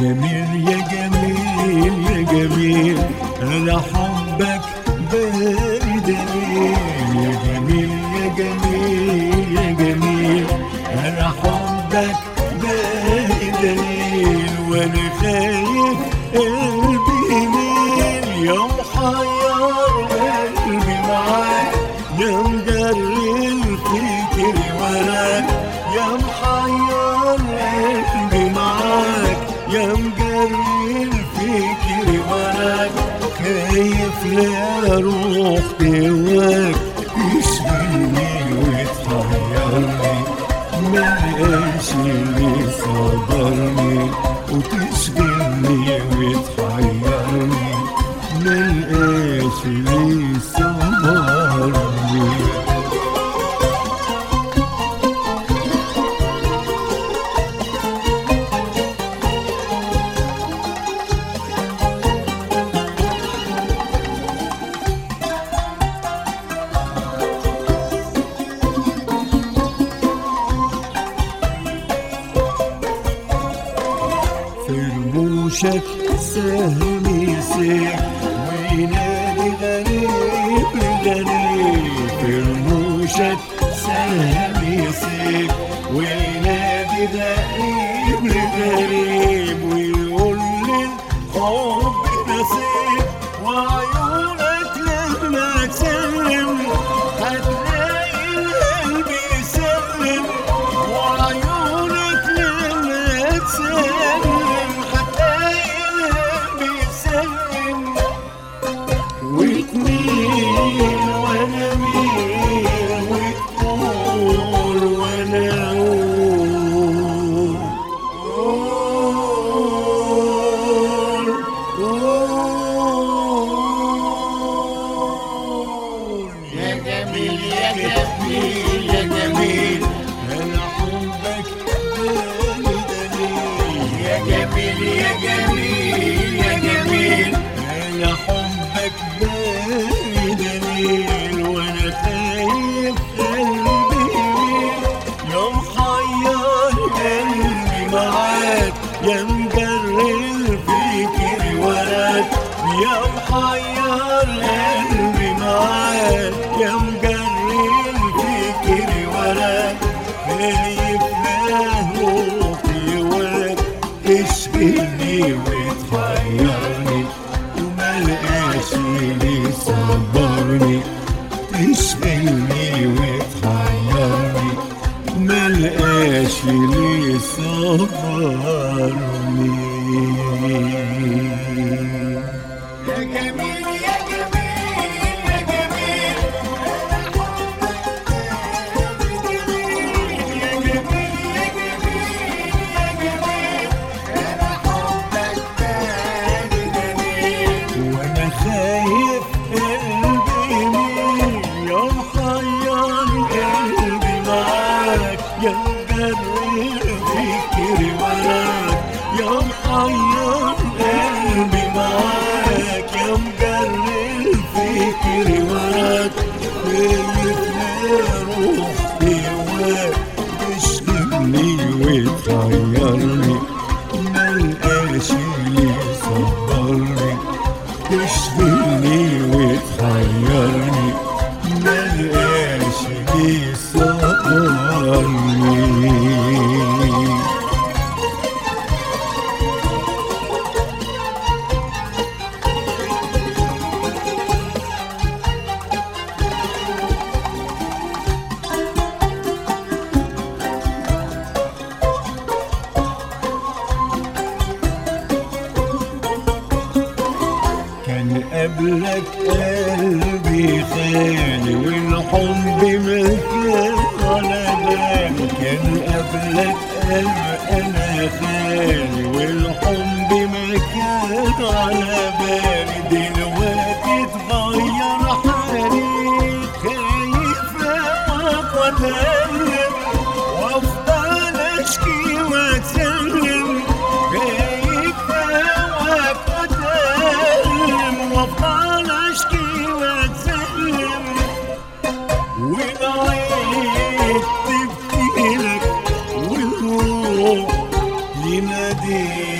جميل يا جميل يا جميل انا حبك بدليل يا جميل يا جميل يا جميل انا حبك بدليل وانا خايف قلبي يميل يا محير قلبي معاك يا مجري الفكر وراك يا محير قلبي معاك يا مجري الفكر وراك خايف لا اروح هواك تشغلني وتحيرني ملقاش اللي صبرني وتشغلني وتحيرني ملقاش اللي صبرني في رموشك سهم يسيح وينادي غريب غريب في رموشك سهم يسيح وينادي غريب غريب ويقول لي الحب نصيب وعيونك لما تسلم هتلاقي القلب يسلم وعيونك لما تسلم هتلاقي القلب يسلم وتميل وانا ميل وتقول وانا اقول قول يا جميل يا جميل يا جميل انا حبك بالي دليل يا جميل يا جميل يا جميل انا حبك بالي دليل وانا خايف قلبي يميل يا محير قلبي معاك يا مجري الفكر وراك يا محير قلبي معاك يا مجري الفكر وراك خايف لاهوك يواك تشغلني وتحيرني وملقاش اللي صبرني تشغلني وتحيرني ملقاش اللي صبرني يا جميل يا جميل يا جميل يا جميل يا جميل يا جميل انا حبك تاني جميل وانا خايف قلبي يميل يا محير قلبي معاك يا مجري فكري وراك يا محير قلبي معاك يا مجري الفكر وراك خايف لا روحي هواك تشغلني وتغيرني ملقاش اللي يصبرني تشغلني وتغيرني ملقاش اللي يصبرني كان قبلك قلبي خالي والحب ما كان على بالي كان قبلك قلب انا خالي والحب ما كان على بالي دلوقتي اتغير حالي خايف واتألم وافضل اشكي واتسلم خايف واتألم وافضل اشكي واتسلم والعين تبكي لك والروح ينادي